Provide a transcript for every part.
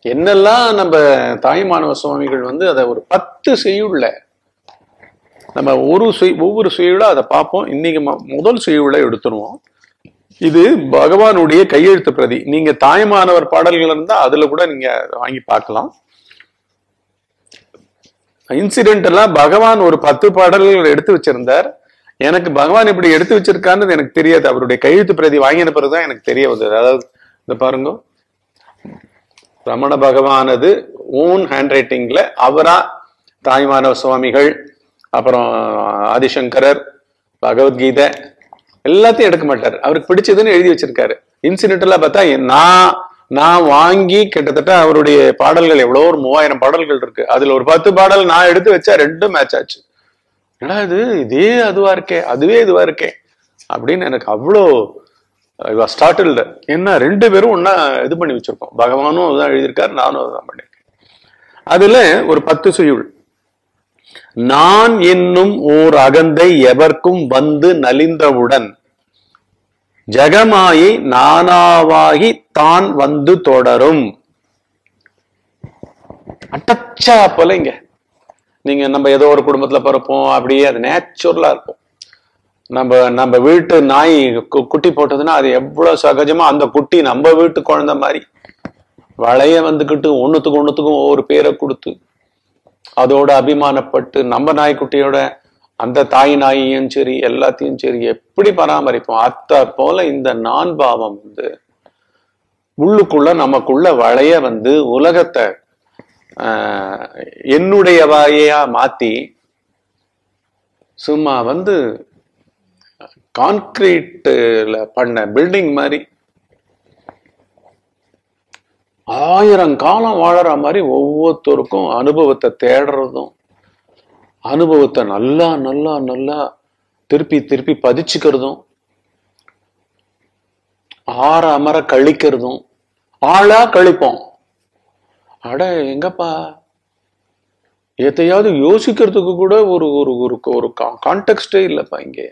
என்னெல்லாம் நம்ம தாய்மானவ சுவாமிகள் வந்து அதை ஒரு பத்து செய்யுள்ள நம்ம ஒரு சுய ஒவ்வொரு சுயுள்ள அதை பார்ப்போம் இன்னைக்கு ம- முதல் சுயுள்ள எடுத்துருவோம் இது பகவானுடைய கையெழுத்து பிரதி நீங்க தாய்மானவர் பாடல்கள் இருந்தா அதுல கூட நீங்க வாங்கி பார்க்கலாம் இன்சிடென்ட் எல்லாம் பகவான் ஒரு பத்து பாடல்கள் எடுத்து வச்சிருந்தார் எனக்கு பகவான் இப்படி எடுத்து வச்சிருக்கான்னு எனக்கு தெரியாது அவருடைய கையெழுத்து பிரதி வாங்கின பிறகுதான் எனக்கு தெரிய வந்தது அதாவது இந்த பாருங்க ரமண பகவானது ஓன் ஹேண்ட் ரைட்டிங்ல அவரா தாய்மானவ சுவாமிகள் அப்புறம் ஆதிசங்கரர் பகவத்கீதை எல்லாத்தையும் எடுக்க மாட்டார் அவருக்கு பிடிச்சதுன்னு எழுதி வச்சிருக்காரு இன்சிடென்ட் எல்லாம் பார்த்தா நான் நான் வாங்கி கிட்டத்தட்ட அவருடைய பாடல்கள் எவ்வளோ ஒரு மூவாயிரம் பாடல்கள் இருக்கு அதுல ஒரு பத்து பாடல் நான் எடுத்து வச்சா ரெண்டும் மேட்ச் ஆச்சு என்னடா இது இதே அதுவா இருக்கே அதுவே இதுவா இருக்கே அப்படின்னு எனக்கு அவ்வளோ ஸ்டார்டில் என்ன ரெண்டு பேரும் ஒன்னா இது பண்ணி வச்சிருக்கோம் பகவானும் அதுதான் எழுதியிருக்காரு நானும் அதுதான் பண்ணியிருக்கேன் அதுல ஒரு பத்து சுயுள் நான் என்னும் ஓர் அகந்தை எவர்க்கும் வந்து நலிந்தவுடன் ஜெகமாயை நானாவாகி தான் வந்து தொடரும் அட்டச்சா போல இங்க நீங்க நம்ம ஏதோ ஒரு குடும்பத்துல பிறப்போம் அப்படியே அது நேச்சுரலா இருக்கும் நம்ம நம்ம வீட்டு நாய் கு- குட்டி போட்டதுன்னா அது எவ்வளவு சகஜமா அந்த குட்டி நம்ம வீட்டு குழந்தை மாதிரி வளைய வந்துக்கிட்டு ஒண்ணுத்துக்கு ஒண்ணுத்துக்கும் ஒவ்வொரு பேரை கொடுத்து அதோட அபிமானப்பட்டு நம்ம நாய்க்குட்டியோட அந்த தாய் நாயையும் சரி எல்லாத்தையும் சரி எப்படி பராமரிப்போம் அத்த போல இந்த நான் பாவம் வந்து உள்ளுக்குள்ள நமக்குள்ள வளைய வந்து உலகத்தை ஆஹ், என்னுடைய வாயா மாத்தி சும்மா வந்து கான்கிரீட்ல பண்ண பில்டிங் மாதிரி ஆயிரம் காலம் வாழற மாதிரி ஒவ்வொருத்தருக்கும் அனுபவத்தை தேடுறதும் அனுபவத்தை நல்லா நல்லா நல்லா திருப்பி திருப்பி பதிச்சுக்கிறதும் ஆற அமர கழிக்கிறதும் ஆளா கழிப்போம் அட எங்கப்பா எதையாவது யோசிக்கிறதுக்கு கூட ஒரு ஒரு ஒரு ஒரு கான்டெக்ஸ்டே இல்லப்பா இங்கே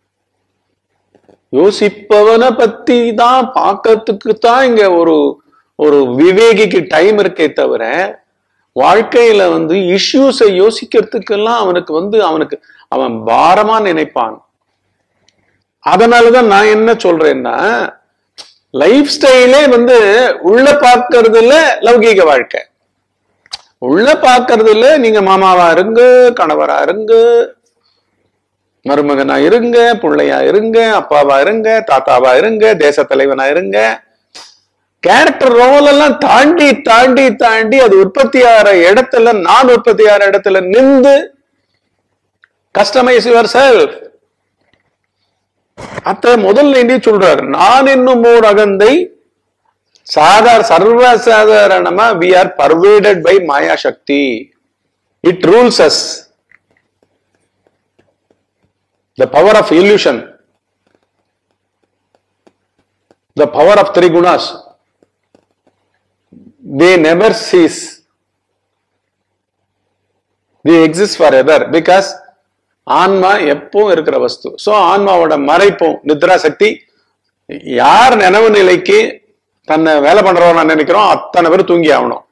யோசிப்பவனை பத்தி தான் பார்க்கறதுக்கு தான் இங்க ஒரு ஒரு விவேகிக்கு டைம் இருக்கே தவிர வாழ்க்கையில வந்து இஷ்யூஸை யோசிக்கிறதுக்கெல்லாம் அவனுக்கு வந்து அவனுக்கு அவன் பாரமா நினைப்பான் அதனாலதான் நான் என்ன சொல்றேன்னா லைஃப் ஸ்டைலே வந்து உள்ள பார்க்கறதுல லௌகீக வாழ்க்கை உள்ள பார்க்கறதுல நீங்க மாமாவா இருங்க கணவரா இருங்க மருமகனா இருங்க பிள்ளையா இருங்க அப்பாவா இருங்க தாத்தாவா இருங்க தேச தலைவனா இருங்க கேரக்டர் ரோல் எல்லாம் தாண்டி தாண்டி தாண்டி அது உற்பத்தி ஆகிற இடத்துல நான் உற்பத்தி ஆகிற இடத்துல நின்று கஸ்டமைஸ் யுவர் செல்ஃப் அத்த முதல்ல இந்திய சொல்றாரு நான் என்னும் ஓர் அகந்தை சாதார சர்வ சாதாரணமா we are pervaded by Maya Shakti it rules as the power of illusion, the power of three gunas, they never cease. They exist forever because ஆன்மா எப்பவும் இருக்கிற வஸ்து சோ ஆன்மாவோட மறைப்பும் நித்ரா சக்தி யார் நினைவு நிலைக்கு தன்னை வேலை பண்றவன் நினைக்கிறோம் அத்தனை பேர் தூங்கி ஆகணும்